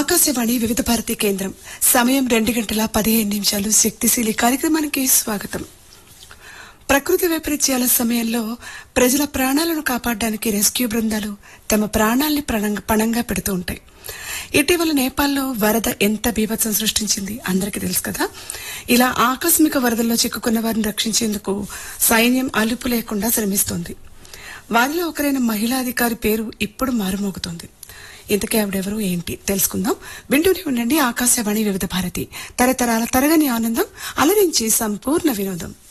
ఆకాశవాణి వివిధ భారతి కేంద్రం సమయం రెండు గంటల పదిహేను నిమిషాలు శక్తిశీలి కార్యక్రమానికి స్వాగతం ప్రకృతి వైపరీత్యాల సమయంలో ప్రజల ప్రాణాలను కాపాడడానికి రెస్క్యూ బృందాలు తమ ప్రాణాల్ని ప్రణంగ- పణంగా పెడుతూ ఉంటాయి ఇటీవల నేపాల్లో వరద ఎంత బీభత్సం సృష్టించింది అందరికీ తెలుసు కదా ఇలా ఆకస్మిక వరదల్లో చిక్కుకున్న వారిని రక్షించేందుకు సైన్యం అలుపు లేకుండా శ్రమిస్తోంది వారిలో ఒకరైన మహిళా అధికారి పేరు ఇప్పుడు మారుమోగుతోంది ఇంతకీ ఆవిడెవరు ఏంటి తెలుసుకుందాం వింటూనే ఉండండి ఆకాశవాణి వివిధ భారతి తరతరాల తరగని ఆనందం అలరించి సంపూర్ణ వినోదం